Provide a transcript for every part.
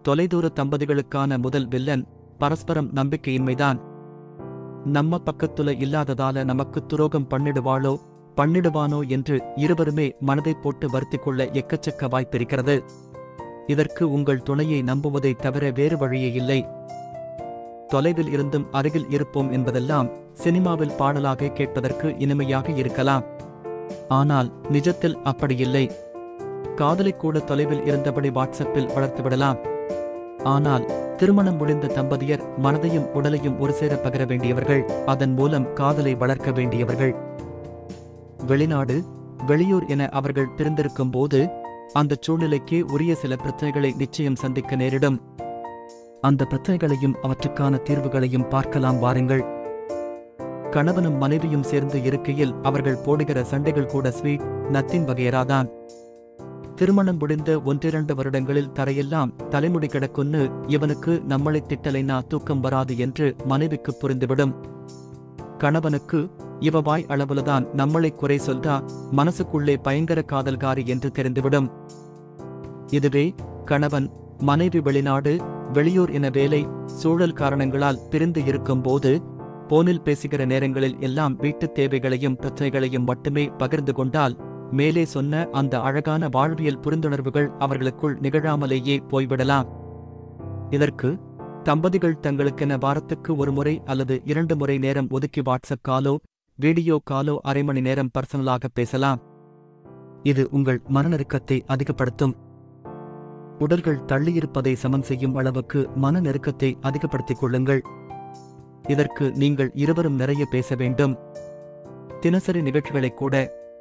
தொலைதூர தம்பதிகளுக்கான முதல் வில்லன் பரஸ்பரம் நம்பிக்கையின்மைதான் நம்ம பக்கத்துல இல்லாததால நமக்கு துரோகம் பண்ணிடுவாளோ பண்ணிடுவானோ என்று இருவருமே மனதைப் போட்டு வருத்திக் கொள்ள எக்கச்சக்க வாய்ப்பிருக்கிறது இதற்கு உங்கள் துணையை நம்புவதைத் தவிர வேறு வழியே இல்லை தொலைவில் இருந்தும் அருகில் இருப்போம் என்பதெல்லாம் சினிமாவில் பாடலாக கேட்பதற்கு இனிமையாக இருக்கலாம் ஆனால் நிஜத்தில் அப்படியில்லை காதலை கூட தொலைவில் இருந்தபடி வாட்ஸ்அப்பில் வளர்த்துவிடலாம் ஆனால் திருமணம் முடிந்த தம்பதியர் மனதையும் உடலையும் ஒருசேர பகிர வேண்டியவர்கள் அதன் மூலம் காதலை வளர்க்க வேண்டியவர்கள் வெளிநாடு வெளியூர் என அவர்கள் பிரிந்திருக்கும் போது அந்த சூழ்நிலைக்கு உரிய சில பிரச்சனைகளை நிச்சயம் சந்திக்க நேரிடும் அந்த பிரச்சனைகளையும் அவற்றுக்கான தீர்வுகளையும் பார்க்கலாம் வாருங்கள் கணவனும் மனைவியும் சேர்ந்து இருக்கையில் அவர்கள் போடுகிற சண்டைகள் கூட ஸ்வீட் நத்தின் வகையராதான் திருமணம் முடிந்த ஒன்றிரண்டு வருடங்களில் தரையெல்லாம் தலைமுடி கிடக்குன்னு இவனுக்கு நம்மளை திட்டலைனா தூக்கம் வராது என்று மனைவிக்கு புரிந்துவிடும் கணவனுக்கு இவ வாய் அளவுலதான் நம்மளை குறை சொல்றா மனசுக்குள்ளே பயங்கர காதல்காரி என்று தெரிந்துவிடும் இதுவே கணவன் மனைவி வெளிநாடு வெளியூர் என வேலை சூழல் காரணங்களால் பிரிந்து இருக்கும்போது போனில் பேசுகிற நேரங்களில் எல்லாம் வீட்டுத் தேவைகளையும் பிரச்சனைகளையும் மட்டுமே பகிர்ந்து கொண்டால் மேலே சொன்ன அந்த அழகான வாழ்வியல் புரிந்துணர்வுகள் அவர்களுக்குள் நிகழாமலேயே போய்விடலாம் இதற்கு தம்பதிகள் தங்களுக்கென வாரத்துக்கு ஒரு முறை அல்லது இரண்டு முறை நேரம் ஒதுக்கி வாட்ஸ்அப் காலோ வீடியோ காலோ அரை மணி நேரம் பர்சனலாக பேசலாம் இது உங்கள் மனநெருக்கத்தை அதிகப்படுத்தும் உடல்கள் தள்ளியிருப்பதை சமன் செய்யும் அளவுக்கு மன நெருக்கத்தை அதிகப்படுத்திக் கொள்ளுங்கள் இதற்கு நீங்கள் இருவரும் நிறைய பேச வேண்டும் தினசரி நிகழ்ச்சிகளைக் கூட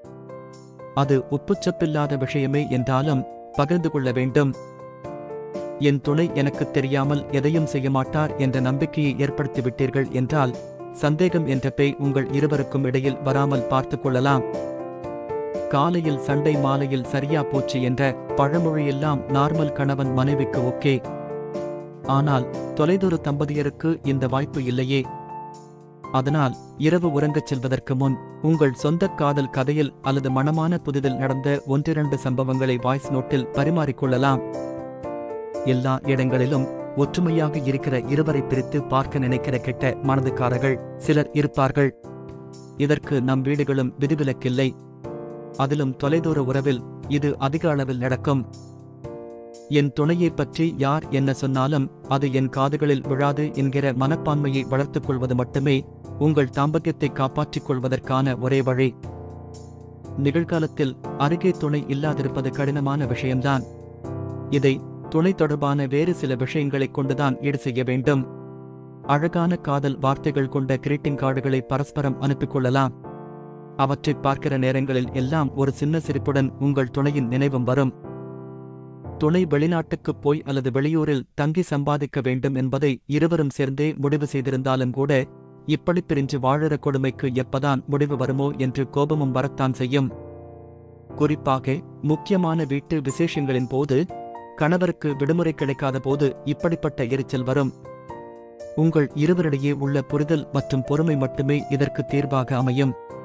அது உப்புச்சப்பில்லாத விஷயமே என்றாலும் பகிர்ந்து கொள்ள வேண்டும் என் துணை எனக்குத் தெரியாமல் எதையும் செய்ய மாட்டார் என்ற நம்பிக்கையை ஏற்படுத்திவிட்டீர்கள் என்றால் சந்தேகம் என்ற பேய் உங்கள் இருவருக்கும் இடையில் வராமல் பார்த்துக் கொள்ளலாம் காலையில் சண்டை மாலையில் சரியா போச்சு என்ற பழமொழியெல்லாம் நார்மல் கணவன் மனைவிக்கு ஓகே ஆனால் தொலைதூர தம்பதியருக்கு இந்த வாய்ப்பு இல்லையே அதனால் இரவு உறங்கச் செல்வதற்கு முன் உங்கள் சொந்த காதல் கதையில் அல்லது மனமான புதிதில் நடந்த ஒன்றிரண்டு சம்பவங்களை வாய்ஸ் நோட்டில் பரிமாறிக்கொள்ளலாம் எல்லா இடங்களிலும் ஒற்றுமையாக இருக்கிற இருவரை பிரித்து பார்க்க நினைக்கிற கெட்ட மனதுக்காரர்கள் சிலர் இருப்பார்கள் இதற்கு நம் வீடுகளும் விதிவிலக்கில்லை அதிலும் தொலைதூர உறவில் இது அதிக அளவில் நடக்கும் என் துணையைப் பற்றி யார் என்ன சொன்னாலும் அது என் காதுகளில் விழாது என்கிற மனப்பான்மையை வளர்த்துக் கொள்வது மட்டுமே உங்கள் தாம்பத்தியத்தை காப்பாற்றிக் கொள்வதற்கான ஒரே வழி நிகழ்காலத்தில் அருகே துணை இல்லாதிருப்பது கடினமான விஷயம்தான் இதை துணை தொடர்பான வேறு சில விஷயங்களைக் கொண்டுதான் ஈடு செய்ய வேண்டும் அழகான காதல் வார்த்தைகள் கொண்ட கிரீட்டிங் கார்டுகளை பரஸ்பரம் அனுப்பிக் கொள்ளலாம் அவற்றைப் பார்க்கிற நேரங்களில் எல்லாம் ஒரு சின்ன சிரிப்புடன் உங்கள் துணையின் நினைவும் வரும் துணை வெளிநாட்டுக்குப் போய் அல்லது வெளியூரில் தங்கி சம்பாதிக்க வேண்டும் என்பதை இருவரும் சேர்ந்தே முடிவு செய்திருந்தாலும் கூட இப்படி பிரிஞ்சு வாழற கொடுமைக்கு எப்பதான் முடிவு வருமோ என்று கோபமும் வரத்தான் செய்யும் குறிப்பாக முக்கியமான வீட்டு விசேஷங்களின் போது கணவருக்கு விடுமுறை கிடைக்காத போது இப்படிப்பட்ட எரிச்சல் வரும் உங்கள் இருவரிடையே உள்ள புரிதல் மற்றும் பொறுமை மட்டுமே இதற்கு தீர்வாக அமையும்